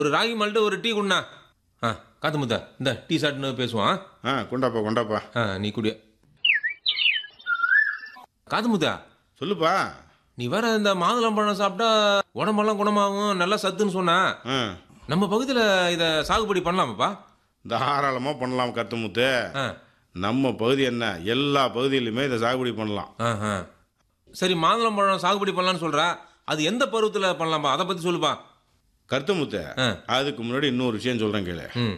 ஒரு ராகி மால்ட்டு ஒரு டீ குண்ணா ஆ காத்து முத்தா இந்த டீ சாட்னு பேசுவான் ஆ கொண்டாப்பா கொண்டாப்பா ஆ நீ குடிய காத்து முத்தா சொல்லுப்பா நீ வேற இந்த மாதுளம்பழம் சாப்பிட்டா உடம்பெல்லாம் குணமாகும் நல்லா சத்துன்னு சொன்னா ஆ நம்ம பகுதியில் இதை சாகுபடி பண்ணலாமாப்பா தாராளமாக பண்ணலாம் கருத்துமுத்து ஆ நம்ம பகுதி என்ன எல்லா பகுதியிலுமே இதை சாகுபடி பண்ணலாம் ஆ ஆ சரி மாதுளம்பழம் சாகுபடி பண்ணலான்னு சொல்ற அது எந்த பருவத்தில் பண்ணலாம்ப்பா அதை பற்றி சொல்லுப்பா கருத்துமுத்து ஆ. அதுக்கு முன்னாடி இன்னொரு விஷயம் சொல்கிறேன் கேளு ம்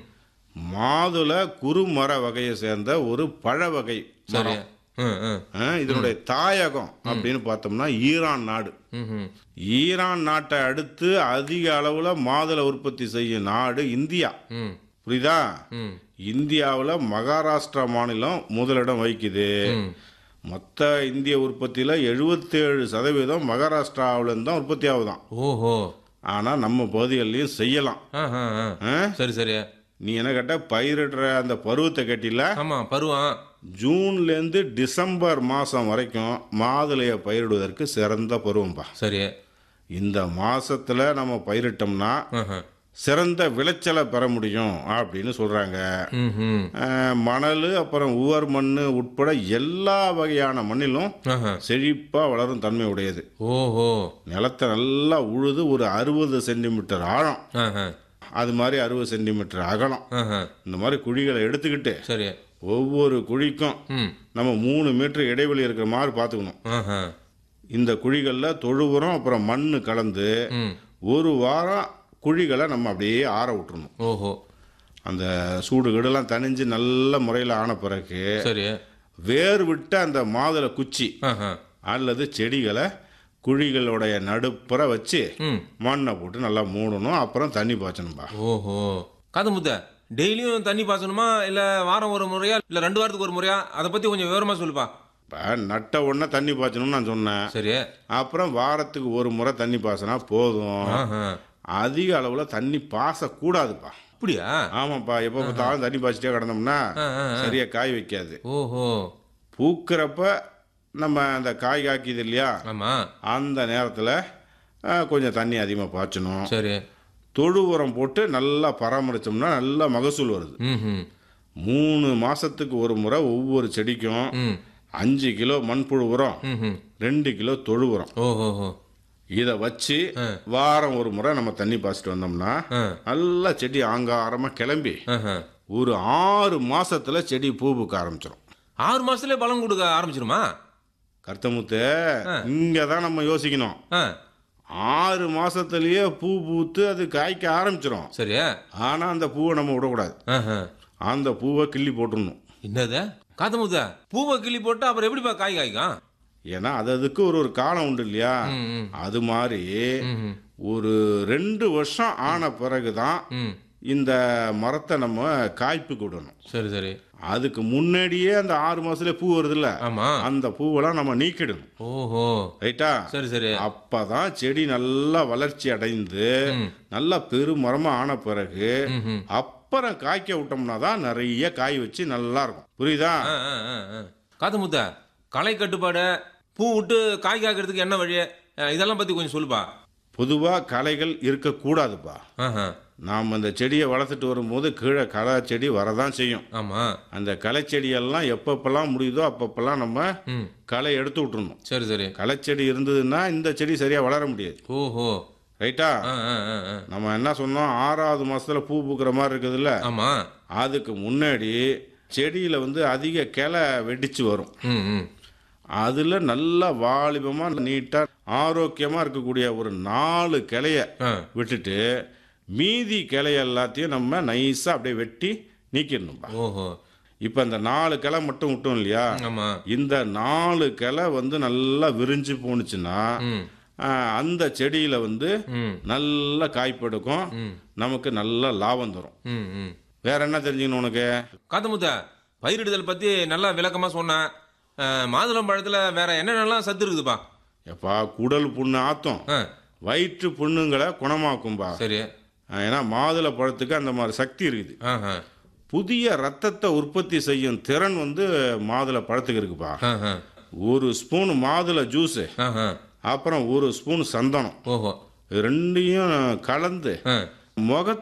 மாதுளை குறுமர வகையை சேர்ந்த ஒரு பழ வகை சரி மரம். ம் ம் ஆ, இதனுடைய தாயகம் அப்படின்னு பார்த்தோம்னா ஈரான் நாடு ம் ம் ஈரான் நாட்டை அடுத்து அதிக அளவில் மாதுளை உற்பத்தி செய்யும் நாடு இந்தியா ம் புரியுதா ம் இந்தியாவில் மகாராஷ்டிரா மாநிலம் முதலிடம் வகிக்குது ம் மொத்த இந்திய உற்பத்தியில் எழுபத்தேழு சதவீதம் மகாராஷ்டிராவிலேருந்து தான் உற்பத்தி ஆகுதான் ஓஹோ ஆனால் நம்ம பகுதிகள்லையும் செய்யலாம் ஆ ஆ ஆ ஆ? சரி சரி நீ என்ன கேட்ட பயிரிடுற அந்த பருவத்தை கட்டில ஆமாம் பருவம் ஜூன்லேருந்து டிசம்பர் மாதம் வரைக்கும் மாதுளையை பயிரிடுவதற்கு சிறந்த பருவம்பா சரி இந்த மாசத்துல நம்ம பயிரிட்டோம்னா ஆஹா. சிறந்த விளைச்சலை பெற முடியும் அப்படின்னு சொல்றாங்க ம் ம் அஹ், மணல் அப்புறம் உவர் மண் உட்பட எல்லா வகையான மண்ணிலும் ஆஹா. செழிப்பா வளரும் தன்மை உடையது ஓஹோ நிலத்தை நல்லா உழுது ஒரு அறுபது சென்டிமீட்டர் ஆழம் ஆஹா. அது மாதிரி அறுபது சென்டிமீட்டர் அகலம் ஆஹா. இந்த மாதிரி குழிகளை எடுத்துக்கிட்டு சரி ஒவ்வொரு குழிக்கும் ம் நம்ம மூணு மீட்டர் இடைவெளி இருக்கிற மாதிரி பார்த்துக்கணும் ஆஹா. இந்த குழிகளில் தொழு உரம் அப்புறம் மண் கலந்து ம் ஒரு வாரம் குழிகளை நம்ம அப்படியே ஆற விட்டுறணும் ஓஹோ அந்த சூடு கீடுலாம் தணிஞ்சு நல்ல முறையில் ஆன பிறகு சரி வேர் விட்ட அந்த மாதுளை குச்சி ஆஹா. அல்லது செடிகளை குழிகளுடைய நடுப்புற வச்சு ம் மண்ணை போட்டு நல்லா மூடணும் அப்புறம் தண்ணி பாய்ச்சணும்பா ஓஹோ காது முத்த டெய்லியும் தண்ணி பாய்ச்சணுமா இல்லை வாரம் ஒரு முறையா இல்லை ரெண்டு வாரத்துக்கு ஒரு முறையா அதை பற்றி கொஞ்சம் விவரமாக சொல்லுப்பா இப்போ நட்ட உடனே தண்ணி பாய்ச்சணும்னு நான் சொன்னேன் சரி அப்புறம் வாரத்துக்கு ஒரு முறை தண்ணி பாய்ச்சினா போதும் ஆஹா. அதிக அளவில் தண்ணி பாசக்கூடாதுப்பா அப்படியா ஆமாப்பா எப்போ பார்த்தாலும் தண்ணி பாய்ச்சிட்டே கிடந்தோம்னா ஆ, ஆ, ஆ. சரியா காய் வைக்காது ஓஹோ பூக்கிறப்ப நம்ம அந்த காய் காய்க்குது இல்லையா ஆமாம் அந்த நேரத்தில் கொஞ்சம் தண்ணி அதிகமாக பாய்ச்சணும் சரி தொழு உரம் போட்டு நல்லா பராமரித்தோம்னா நல்ல மகசூல் வருது ம் ம் மூணு மாசத்துக்கு ஒரு முறை ஒவ்வொரு செடிக்கும் ம் அஞ்சு கிலோ மண்புழு உரம் ம் ம் ரெண்டு கிலோ தொழு உரம் ஓஹோஹோ இதை வச்சு வாரம் ஒரு முறை நம்ம தண்ணி பாய்ச்சிட்டு வந்தோம்னா ஆ நல்லா செடி ஆங்காரமாக கிளம்பி ஆஹா. ஒரு ஆறு மாசத்துல செடி பூ பூக்க ஆரம்பிச்சிடும் ஆறு மாசத்துலயே பழம் கொடுக்க ஆரம்பிச்சிருமா கருத்தமுத்து இங்கே தான் நம்ம யோசிக்கணும் ஆ ஆறு மாசத்துலயே பூ பூத்து அது காய்க்க ஆரம்பிச்சிடும் சரி ஆனா அந்த பூவை நம்ம விடக்கூடாது ஆஹா. அந்த பூவை கிள்ளி போட்டுடணும் என்னது காத்து முத்த பூவை கிள்ளி போட்டு அப்புறம் எப்படிப்பா காய் காய்க்கும் ஏன்னா அது அதுக்கு ஒரு ஒரு காலம் உண்டு இல்லையா ம், ம். அது மாதிரி ம், ம். ஒரு ரெண்டு வருஷம் ஆன பிறகுதான் ம் இந்த மரத்தை நம்ம காய்ப்புக்கு விடணும் சரி சரி அதுக்கு முன்னாடியே அந்த ஆறு மாசத்துல பூ வருதுல்ல ஆமா அந்த பூவெல்லாம் நம்ம நீக்கிடணும் ஓஹோ ரைட்டா சரி சரி அப்பதான் செடி நல்லா வளர்ச்சி அடைந்து ம். நல்லா பெருமரமா ஆன பிறகு ம், ம். அப்புறம் காய்க்க விட்டோம்னா தான் நிறைய காய் வச்சு நல்லா இருக்கும் புரியுதா ஆ, ஆ, ஆ, ஆ. காத்து முத்த களை கட்டுப்பாடு பூ விட்டு காய் காய்க்கிறதுக்கு என்ன வழி ஆ, இதெல்லாம் பத்தி கொஞ்சம் சொல்லுப்பா பொதுவா களைகள் இருக்கக்கூடாதுப்பா ஆஹா. நாம் அந்த செடியை வளர்த்துட்டு வரும்போது கீழே களை செடி வரதான் செய்யும் ஆமா அந்த களை செடியெல்லாம் எப்பப்பெல்லாம் முடியுதோ அப்பப்பெல்லாம் நம்ம ம் களை எடுத்து விட்டுறணும் சரி சரி களை செடி இருந்ததுன்னா இந்த செடி சரியா வளர முடியாது ஓஹோ ரைட்டா ஆ ஆ ஆ ஆ. நம்ம என்ன சொன்னோம் ஆறாவது மாசத்துல பூ பூக்கிற மாதிரி இருக்குதுல்ல ஆமா அதுக்கு முன்னாடி செடியில வந்து அதிக கிளை வெடிச்சு வரும் ம் ம் அதுல நல்ல வாலிபமா நீட்டா ஆரோக்கியமா இருக்கக்கூடிய ஒரு நாலு கிளைய ஆ விட்டுட்டு மீதி கிளைய எல்லாத்தையும் நம்ம நைஸா அப்படியே வெட்டி நீக்கிடணும்பா ஓஹோ இப்போ இந்த நாலு கிளை மட்டும் விட்டோம் இல்லையா ஆமா இந்த நாலு கிளை வந்து நல்லா விரிஞ்சு போணுச்சுன்னா ம் ஆ, அந்த செடியில வந்து ம் நல்ல காய்ப்பெடுக்கும் ம் நமக்கு நல்ல லாபம் தரும் ம் ம் வேற என்ன தெரிஞ்சுக்கணும் உனக்கு காத்தமுத்த பயிரிடுதல் பத்தி நல்லா விளக்கமா சொன்னேன் ஆ, மாதுளம்பழத்துல வேற என்னென்னலாம் சத்து இருக்குதுப்பா எப்பா குடல் புண்ணு ஆத்தம் ஆ வயிற்று புண்ணுங்களை குணமாக்கும்பா சரி ஆ, ஏன்னா மாதுளை பழத்துக்கு அந்த மாதிரி சக்தி இருக்குது ஆஹா புதிய ரத்தத்தை உற்பத்தி செய்யும் திறன் வந்து மாதுளை பழத்துக்கு இருக்குப்பா ஆஹா ஒரு ஸ்பூன் மாதுளை ஜூஸு ஆஹா அப்புறம் ஒரு ஸ்பூன் சந்தனம் ஓஹோ இது ரெண்டையும் கலந்து ஆ முக